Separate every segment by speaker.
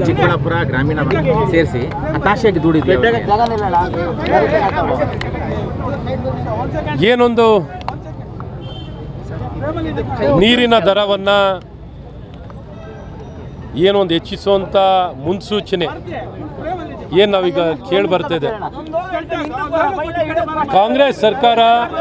Speaker 1: ಚಿಕ್ಕಬಳ್ಳಾಪುರ ಗ್ರಾಮೀಣ ಸೇರಿಸಿ ಹತಾಶೆಯಾಗಿ ದುಡಿದ್ವಿ
Speaker 2: ಏನೊಂದು ನೀರಿನ ದರವನ್ನು ಏನೊಂದು ಹೆಚ್ಚಿಸುವಂಥ ಮುನ್ಸೂಚನೆ ಏನು ನಾವೀಗ ಕೇಳಿ ಬರ್ತಿದೆ ಕಾಂಗ್ರೆಸ್ ಸರ್ಕಾರ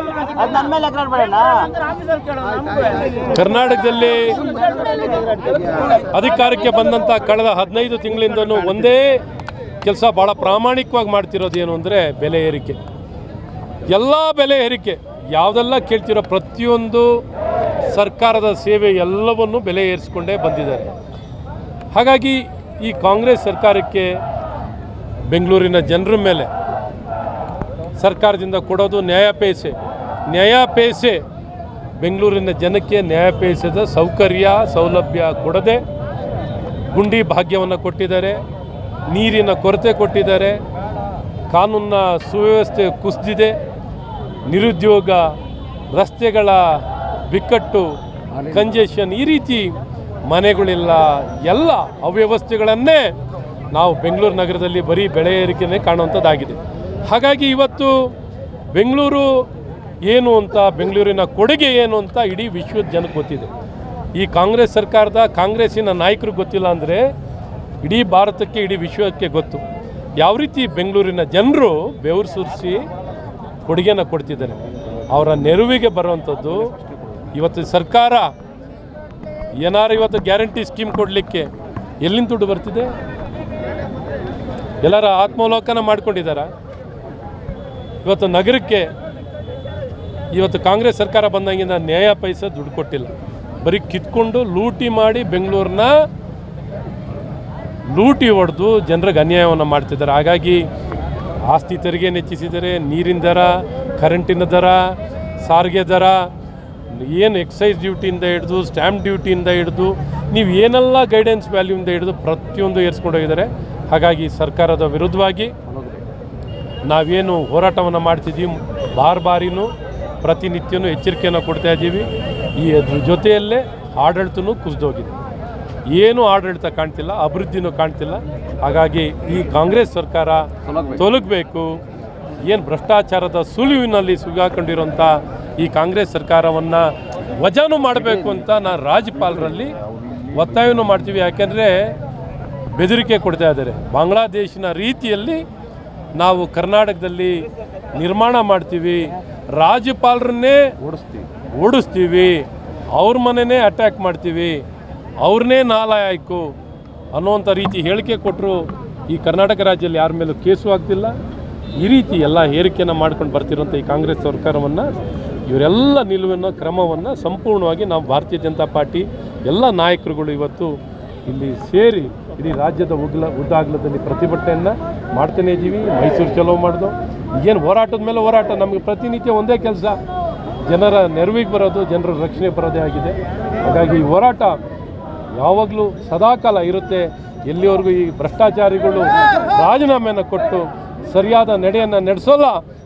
Speaker 2: ಕರ್ನಾಟಕದಲ್ಲಿ ಅಧಿಕಾರಕ್ಕೆ ಬಂದಂಥ ಕಳೆದ ಹದಿನೈದು ತಿಂಗಳಿಂದನೂ ಒಂದೇ ಕೆಲಸ ಭಾಳ ಪ್ರಾಮಾಣಿಕವಾಗಿ ಮಾಡ್ತಿರೋದು ಏನು ಅಂದರೆ ಬೆಲೆ ಏರಿಕೆ ಎಲ್ಲ ಬೆಲೆ ಏರಿಕೆ ಯಾವುದೆಲ್ಲ ಕೇಳ್ತಿರೋ ಪ್ರತಿಯೊಂದು ಸರ್ಕಾರದ ಸೇವೆ ಎಲ್ಲವನ್ನು ಬೆಲೆ ಏರಿಸ್ಕೊಂಡೇ ಬಂದಿದ್ದಾರೆ ಹಾಗಾಗಿ ಈ ಕಾಂಗ್ರೆಸ್ ಸರ್ಕಾರಕ್ಕೆ ಬೆಂಗಳೂರಿನ ಜನರ ಮೇಲೆ ಸರ್ಕಾರದಿಂದ ಕೊಡೋದು ನ್ಯಾಯಪೇಸೆ ನ್ಯಾಯಪೇಸೆ ಬೆಂಗಳೂರಿನ ಜನಕ್ಕೆ ನ್ಯಾಯಪೇಸದ ಸೌಕರ್ಯ ಸೌಲಭ್ಯ ಕೊಡದೆ ಗುಂಡಿ ಭಾಗ್ಯವನ್ನು ಕೊಟ್ಟಿದ್ದಾರೆ ನೀರಿನ ಕೊರತೆ ಕೊಟ್ಟಿದ್ದಾರೆ ಕಾನೂನಿನ ಸುವ್ಯವಸ್ಥೆ ಕುಸಿದಿದೆ ನಿರುದ್ಯೋಗ ರಸ್ತೆಗಳ ಬಿಕ್ಕಟ್ಟು ಕಂಜೆಷನ್ ಈ ರೀತಿ ಮನೆಗಳಿಲ್ಲ ಎಲ್ಲ ಅವ್ಯವಸ್ಥೆಗಳನ್ನೇ ನಾವು ಬೆಂಗಳೂರು ನಗರದಲ್ಲಿ ಬರೀ ಬೆಳೆ ಏರಿಕೆನೇ ಕಾಣುವಂಥದ್ದಾಗಿದೆ ಹಾಗಾಗಿ ಇವತ್ತು ಬೆಂಗಳೂರು ಏನು ಅಂತ ಬೆಂಗಳೂರಿನ ಕೊಡುಗೆ ಏನು ಅಂತ ಇಡೀ ವಿಶ್ವದ ಜನಕ್ಕೆ ಗೊತ್ತಿದೆ ಈ ಕಾಂಗ್ರೆಸ್ ಸರ್ಕಾರದ ಕಾಂಗ್ರೆಸ್ಸಿನ ನಾಯಕರು ಗೊತ್ತಿಲ್ಲ ಅಂದರೆ ಇಡೀ ಭಾರತಕ್ಕೆ ಇಡೀ ವಿಶ್ವಕ್ಕೆ ಗೊತ್ತು ಯಾವ ರೀತಿ ಬೆಂಗಳೂರಿನ ಜನರು ಬೆವರು ಸುರಿಸಿ ಕೊಡುಗೆನ ಕೊಡ್ತಿದ್ದಾರೆ ಅವರ ನೆರವಿಗೆ ಬರುವಂಥದ್ದು ಇವತ್ತು ಸರ್ಕಾರ ಏನಾರು ಇವತ್ತು ಗ್ಯಾರಂಟಿ ಸ್ಕೀಮ್ ಕೊಡಲಿಕ್ಕೆ ಎಲ್ಲಿಂದ ದುಡ್ಡು ಬರ್ತಿದೆ ಎಲ್ಲರ ಆತ್ಮಾವಲೋಕನ ಮಾಡ್ಕೊಂಡಿದ್ದಾರಾ ಇವತ್ತು ನಗರಕ್ಕೆ ಇವತ್ತು ಕಾಂಗ್ರೆಸ್ ಸರ್ಕಾರ ಬಂದಂಗಿಂದ ನ್ಯಾಯ ಪೈಸೆ ದುಡ್ಡು ಕೊಟ್ಟಿಲ್ಲ ಬರೀ ಕಿತ್ಕೊಂಡು ಲೂಟಿ ಮಾಡಿ ಬೆಂಗಳೂರನ್ನ ಲೂಟಿ ಹೊಡೆದು ಜನರಿಗೆ ಅನ್ಯಾಯವನ್ನು ಮಾಡ್ತಿದ್ದಾರೆ ಹಾಗಾಗಿ ಆಸ್ತಿ ತೆರಿಗೆ ಹೆಚ್ಚಿಸಿದ್ದಾರೆ ನೀರಿನ ದರ ಕರೆಂಟಿನ ದರ ಸಾರಿಗೆ ದರ ಏನು ಎಕ್ಸೈಸ್ ಡ್ಯೂಟಿಯಿಂದ ಹಿಡಿದು ಸ್ಟ್ಯಾಂಪ್ ಡ್ಯೂಟಿಯಿಂದ ಹಿಡಿದು ನೀವು ಏನೆಲ್ಲ ಗೈಡೆನ್ಸ್ ವ್ಯಾಲ್ಯೂಯಿಂದ ಹಿಡಿದು ಪ್ರತಿಯೊಂದು ಏರಿಸ್ಕೊಂಡು ಹೋಗಿದ್ದಾರೆ ಹಾಗಾಗಿ ಸರ್ಕಾರದ ವಿರುದ್ಧವಾಗಿ ನಾವೇನು ಹೋರಾಟವನ್ನು ಮಾಡ್ತಿದ್ದೀವಿ ಬಾರ್ ಬಾರಿನೂ ಪ್ರತಿನಿತ್ಯನೂ ಎಚ್ಚರಿಕೆಯನ್ನು ಕೊಡ್ತಾ ಇದ್ದೀವಿ ಈ ಅದ್ರ ಜೊತೆಯಲ್ಲೇ ಆಡಳಿತನೂ ಕುಸಿದೋಗಿದೆ ಏನು ಆಡಳಿತ ಕಾಣ್ತಿಲ್ಲ ಅಭಿವೃದ್ಧಿನೂ ಕಾಣ್ತಿಲ್ಲ ಹಾಗಾಗಿ ಈ ಕಾಂಗ್ರೆಸ್ ಸರ್ಕಾರ ತೊಲಗಬೇಕು ಏನು ಭ್ರಷ್ಟಾಚಾರದ ಸುಳಿವಿನಲ್ಲಿ ಸಿಗಾಕೊಂಡಿರೋಂಥ ಈ ಕಾಂಗ್ರೆಸ್ ಸರ್ಕಾರವನ್ನು ವಜಾನು ಮಾಡಬೇಕು ಅಂತ ನಾನು ರಾಜ್ಯಪಾಲರಲ್ಲಿ ಒತ್ತಾಯವನ್ನು ಮಾಡ್ತೀವಿ ಯಾಕೆಂದರೆ ಬೆದರಿಕೆ ಕೊಡ್ತಾ ಇದ್ದಾರೆ ಬಾಂಗ್ಲಾದೇಶಿನ ರೀತಿಯಲ್ಲಿ ನಾವು ಕರ್ನಾಟಕದಲ್ಲಿ ನಿರ್ಮಾಣ ಮಾಡ್ತೀವಿ ರಾಜ್ಯಪಾಲರನ್ನೇ ಓಡಿಸ್ತೀವಿ ಓಡಿಸ್ತೀವಿ ಅವ್ರ ಮನೆಯೇ ಅಟ್ಯಾಕ್ ಮಾಡ್ತೀವಿ ಅವ್ರನ್ನೇ ನಾಲಾಯಕು ಅನ್ನುವಂಥ ರೀತಿ ಹೇಳಿಕೆ ಕೊಟ್ಟರು ಈ ಕರ್ನಾಟಕ ರಾಜ್ಯದಲ್ಲಿ ಯಾರ ಮೇಲೂ ಕೇಸು ಆಗ್ತಿಲ್ಲ ಈ ರೀತಿ ಎಲ್ಲ ಹೇರಿಕೆಯನ್ನು ಮಾಡ್ಕೊಂಡು ಬರ್ತಿರೋಂಥ ಈ ಕಾಂಗ್ರೆಸ್ ಸರ್ಕಾರವನ್ನು ಇವರೆಲ್ಲ ನಿಲುವನ್ನು ಕ್ರಮವನ್ನು ಸಂಪೂರ್ಣವಾಗಿ ನಾವು ಭಾರತೀಯ ಜನತಾ ಪಾರ್ಟಿ ಎಲ್ಲ ನಾಯಕರುಗಳು ಇವತ್ತು ಇಲ್ಲಿ ಸೇರಿ ಇಡೀ ರಾಜ್ಯದ ಉಗ್ಲ ಉದ್ದಾಗ್ಲದಲ್ಲಿ ಪ್ರತಿಭಟನೆಯನ್ನು ಮಾಡ್ತಾನೇ ಇದ್ದೀವಿ ಮೈಸೂರು ಚಲೋ ಮಾಡ್ದು ಏನು ಹೋರಾಟದ ಮೇಲೆ ಹೋರಾಟ ನಮಗೆ ಪ್ರತಿನಿತ್ಯ ಒಂದೇ ಕೆಲಸ ಜನರ ನೆರವಿಗೆ ಬರೋದು ಜನರ ರಕ್ಷಣೆ ಬರೋದೇ ಆಗಿದೆ ಹಾಗಾಗಿ ಈ ಹೋರಾಟ ಯಾವಾಗಲೂ ಸದಾಕಾಲ ಇರುತ್ತೆ ಎಲ್ಲಿವರೆಗೂ ಈ ಭ್ರಷ್ಟಾಚಾರಿಗಳು ರಾಜೀನಾಮೆಯನ್ನು ಕೊಟ್ಟು ಸರಿಯಾದ ನಡೆಯನ್ನು ನಡೆಸೋಲ್ಲ